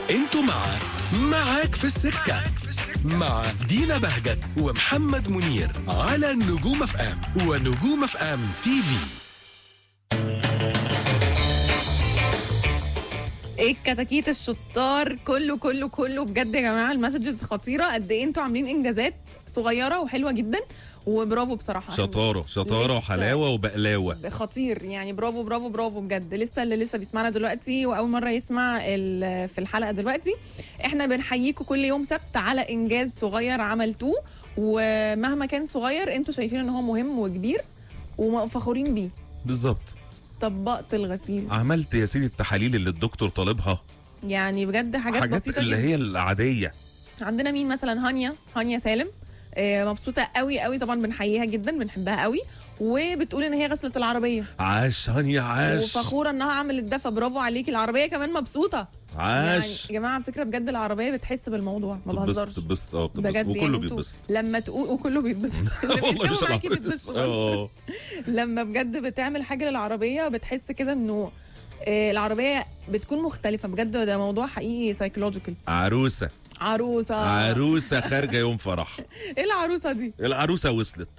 انتوا مع معاك في السكة مع دينا بهجت ومحمد منير على نجوم اف ام ونجوم اف ام تي في ايه الكتاكيت الشطار كله كله كله بجد يا جماعه المسجز خطيره قد ايه انتوا عاملين انجازات صغيره وحلوه جدا وبرافو بصراحه شطاره شطاره لسه وحلاوه وبقلاوه خطير يعني برافو برافو برافو بجد لسه اللي لسه بيسمعنا دلوقتي واول مره يسمع ال- في الحلقه دلوقتي احنا بنحييكم كل يوم سبت على انجاز صغير عملتوه ومهما كان صغير انتوا شايفين ان هو مهم وكبير وفخورين بيه بالظبط طبقت الغسيل عملت يا سيدي التحاليل اللي الدكتور طالبها يعني بجد حاجات, حاجات بسيطه اللي جدا هي العاديه عندنا مين مثلا هانيا هانيا سالم آه، مبسوطه قوي قوي طبعا بنحييها جدا بنحبها قوي وبتقول ان هي غسلت العربيه عاش هانيا عاش وفخوره انها عملت ده فبرافو عليكي العربيه كمان مبسوطه عاش يعني يا جماعه الفكره بجد العربيه بتحس بالموضوع ما تتبسط بهزرش تتبسط اه بتتبسط بجد وكله يعني انتوا بيتبسط لما تقول وكله بيتبسط اللي والله بيركبوا مش معاكي العبط. بيتبسطوا اه لما بجد بتعمل حاجه للعربيه بتحس كده انه آه، العربيه بتكون مختلفه بجد ده موضوع حقيقي سايكولوجيكال عروسه عروسه عروسه خارجه يوم فرح ايه العروسه دي العروسه وصلت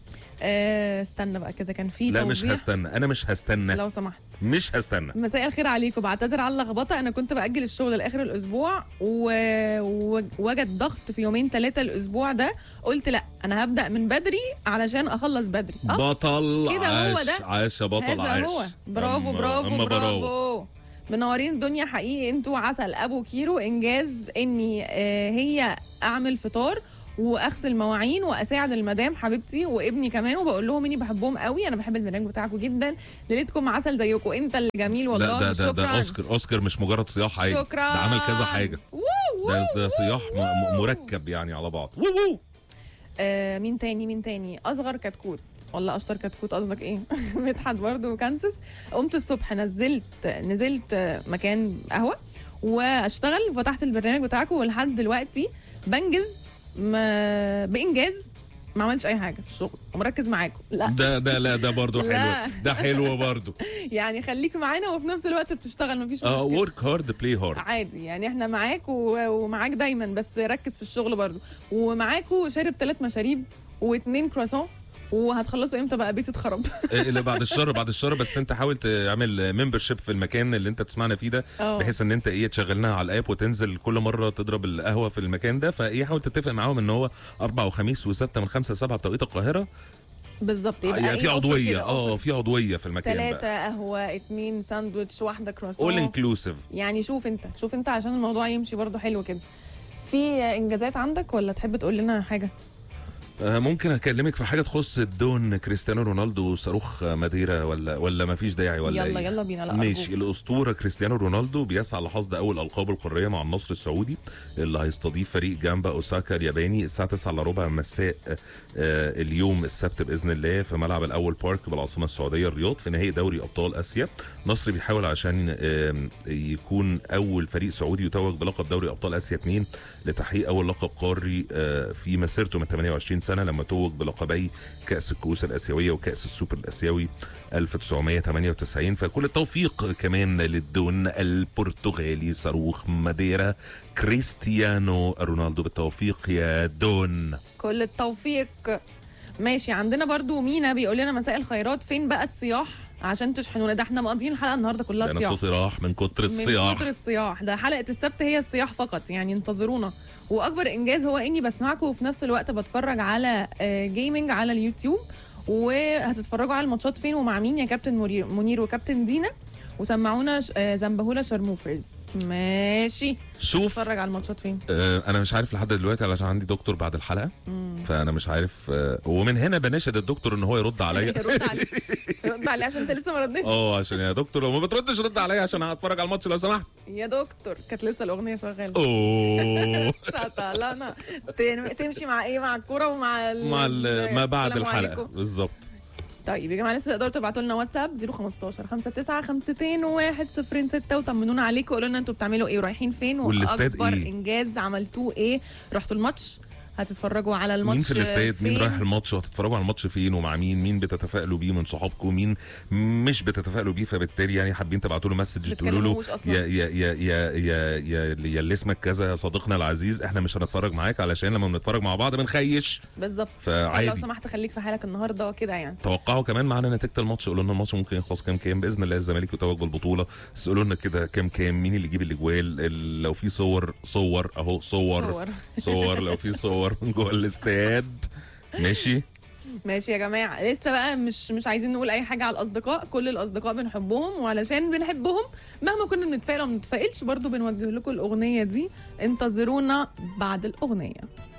آه، استنى بقى كده كان في لا مش توضيح هستنى انا مش هستنى لو سمحت مش هستنى مساء الخير عليكم بعتذر على اللخبطه انا كنت باجل الشغل لاخر الاسبوع و- ووجد ضغط في يومين ثلاثه الاسبوع ده قلت لا انا هبدا من بدري علشان اخلص بدري اه بطل كده هو عاش ده. عاش يا بطل هذا عاش هو برافو أما- برافو أما برافو منورين الدنيا حقيقي انتوا عسل ابو كيلو انجاز اني آه هي اعمل فطار واغسل مواعين واساعد المدام حبيبتي وابني كمان وبقول لهم اني بحبهم قوي انا بحب البرنامج بتاعكم جدا ليلتكم عسل زيكم انت اللي جميل والله لا ده ده شكرا ده اوسكار اوسكار مش مجرد صياح عادي شكرا ده عمل كذا حاجه وو ده وو ده صياح م- م- مركب يعني على بعض وو وو آه مين تاني مين تاني اصغر كتكوت ولا اشطر كتكوت قصدك ايه مدحت برضو كانسس قمت الصبح نزلت نزلت آه، مكان قهوه واشتغل وفتحت البرنامج بتاعكم ولحد دلوقتي بنجز ما بانجاز ما عملتش اي حاجه في الشغل ومركز معاكم لا ده ده لا ده برضو لا. حلو ده حلو برضو يعني خليك معانا وفي نفس الوقت بتشتغل مفيش اه مشكله ورك هارد بلاي هارد عادي يعني احنا معاك و- ومعاك دايما بس ركز في الشغل برضو ومعاكوا شارب ثلاث مشاريب واثنين كرواسون وهتخلصوا امتى بقى بيتي اتخرب اللي بعد الشر بعد الشر بس انت حاول تعمل ممبرشيب في المكان اللي انت تسمعنا فيه ده اه. بحيث ان انت ايه تشغلناها على الاب وتنزل كل مره تضرب القهوه في المكان ده فايه حاول تتفق معاهم ان هو اربع وخميس وسته من خمسه لسبعه بتوقيت القاهره بالظبط يبقى يعني ايه في أوفر عضويه كده، اه أوفر. في عضويه في المكان ثلاثة بقى قهوة اتنين ساندوتش واحدة اول كرواسون انكلوسيف يعني شوف انت شوف انت عشان الموضوع يمشي برضو حلو كده في انجازات عندك ولا تحب تقول لنا حاجة آه، ممكن اكلمك في حاجه تخص الدون كريستيانو رونالدو صاروخ ماديرا ولا ولا ما فيش داعي ولا يلا إيه؟ يلا بينا لا ماشي أرجوك. الاسطوره كريستيانو رونالدو بيسعى لحصد اول القاب القاريه مع النصر السعودي اللي هيستضيف فريق جامبا اوساكا الياباني الساعه 9 الا ربع مساء آه، اليوم السبت باذن الله في ملعب الاول بارك بالعاصمه السعوديه الرياض في نهائي دوري ابطال اسيا النصر بيحاول عشان آم، يكون اول فريق سعودي يتوج بلقب دوري ابطال اسيا 2 لتحقيق اول لقب قاري آه، في مسيرته من 28 سنه لما توج بلقبي كاس الكؤوس الاسيويه وكاس السوبر الاسيوي 1998 فكل التوفيق كمان للدون البرتغالي صاروخ ماديرا كريستيانو رونالدو بالتوفيق يا دون كل التوفيق ماشي عندنا برضو مينا بيقول لنا مساء الخيرات فين بقى الصياح عشان تشحنونا ده احنا مقضيين الحلقة النهاردة كلها ده انا صياح صوتي راح من كتر من الصياح كتر الصياح ده حلقة السبت هي الصياح فقط يعني انتظرونا واكبر انجاز هو اني بسمعكم وفي نفس الوقت بتفرج على آه، جيمنج على اليوتيوب وهتتفرجوا على الماتشات فين ومع مين يا كابتن منير منير وكابتن دينا وسمعونا ش- آه، زنبهولة شرموفرز ماشي شوف اتفرج على الماتشات فين آه، انا مش عارف لحد دلوقتي علشان عندي دكتور بعد الحلقه فانا مش عارف آه، ومن هنا بناشد الدكتور ان هو يرد عليا رد عليه رد عليه عشان انت لسه ما ردتش اه عشان يا دكتور لو ما بتردش رد عليا عشان هتفرج على الماتش لو سمحت يا دكتور كانت لسه الاغنيه شغاله اوه سطلانة تن- تمشي مع ايه مع الكوره ومع ال... مع ال- ما بعد السلام الحلقه عليكم. بالظبط طيب يا جماعه لسه تقدروا تبعتوا لنا واتساب 015 59 52 106 وطمنونا عليكم قولوا لنا انتوا بتعملوا ايه ورايحين فين والاستاد واكبر إيه؟ انجاز عملتوه ايه رحتوا الماتش هتتفرجوا على الماتش مين في الاستاد مين فين؟ رايح الماتش وهتتفرجوا على الماتش فين ومع مين مين بتتفائلوا بيه من صحابكم مين مش بتتفائلوا بيه فبالتالي يعني حابين تبعتوا له مسج تقولوا له بتكلموش أصلاً. يا يا يا يا يا يا, يا اللي اسمك كذا يا صديقنا العزيز احنا مش هنتفرج معاك علشان لما بنتفرج مع بعض بنخيش بالظبط فعادي. لو سمحت خليك في حالك النهارده كده يعني توقعوا كمان معانا نتيجه الماتش قولوا لنا الماتش ممكن يخلص كام كام باذن الله الزمالك يتوج البطوله بس قولوا لنا كده كام كام مين اللي يجيب الاجوال ال- لو في صور صور اهو صور صور. صور لو في صور من جوه الاستاد ماشي ماشي يا جماعه لسه بقى مش مش عايزين نقول اي حاجه على الاصدقاء كل الاصدقاء بنحبهم وعلشان بنحبهم مهما كنا بنتفائل او ما بنتفائلش برضو بنوجه لكم الاغنيه دي انتظرونا بعد الاغنيه